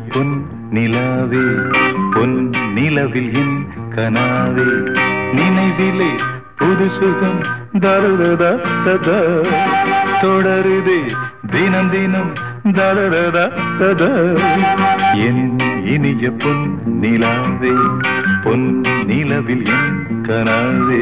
பொன் நிலாவே பொன் நிலவில் என் கனாவே நினைவிலே புது சுகம் தருததா ததா தொடருதே தினம் தினம் தரதா ததா என் இனிய பொன் நிலாவே பொன் நிலவில் என் கனாவே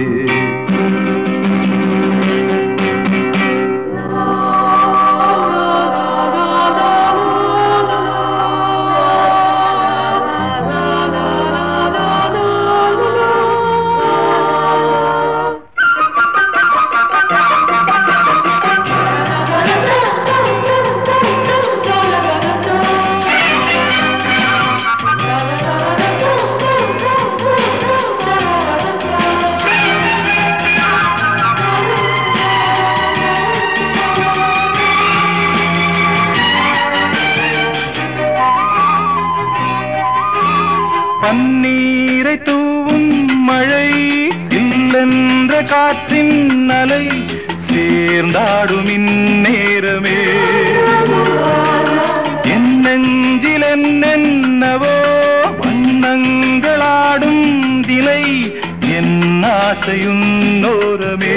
பன்னீரை தூவும் மழை இல்லென்ற காற்றின் அலை சேர்ந்தாடும் இந்நேரமே என் நெஞ்சில் என்னென்னவோ வண்ணங்களாடும் திலை என் ஆசையும் நோரமே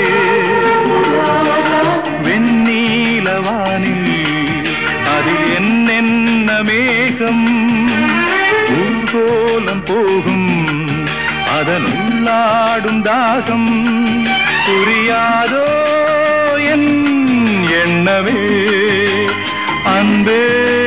வெண்ணீலவானில் அதில் என்னென்ன மேகம் ஊர்கோலம் போகும் அதன் உள்ளாடும் தாகம் புரியாதோ என் எண்ணமே அன்பே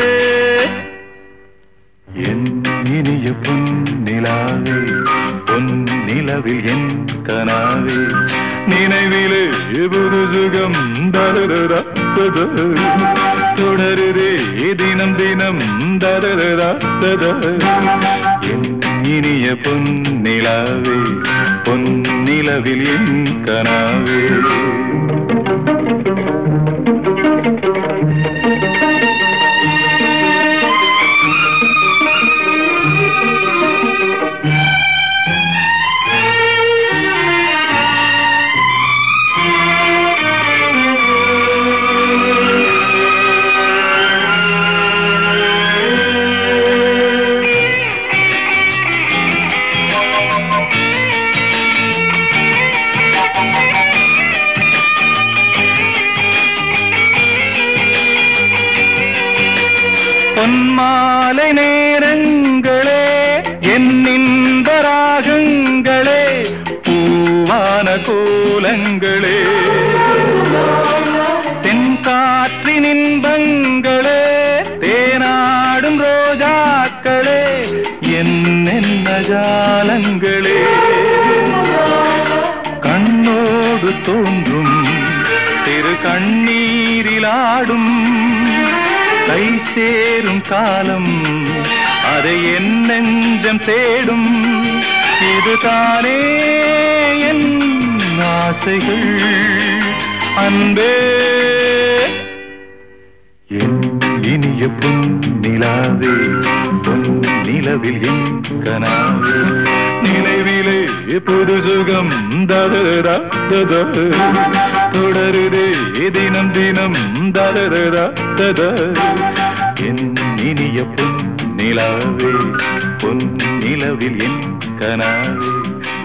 என் இனிய பொன் நிலாவே பொன் நிலவில் என் கனாவே நினைவிலே புது சுகம் தரரா தொடருதே தினம் தினம் தரரா என் இனிய பொன் நிலாவே பொன் நிலவில் என் கனாவே பொன்மாலை நேரங்களே என்னிந்த ராகங்களே பூவான கோலங்களே தென்காற்றின் இன்பங்களே தேனாடும் ரோஜாக்களே என்னென்ன ஜாலங்களே கண்ணோடு தோன்றும் சிறு கண்ணீரிலாடும் கை சேரும் காலம் அதை என் நெஞ்சம் தேடும் இதுதானே என் ஆசைகள் அன்பே என் இனிய பொன் நிலாவே பொன் நிலவில் என் கனாவே நினைவிலே புது சுகம் தரரா தத தொடருதே தினம் தினம் தரரா தத என் இனிய பொன் நிலாவே பொன் நிலவில் என் கனாவே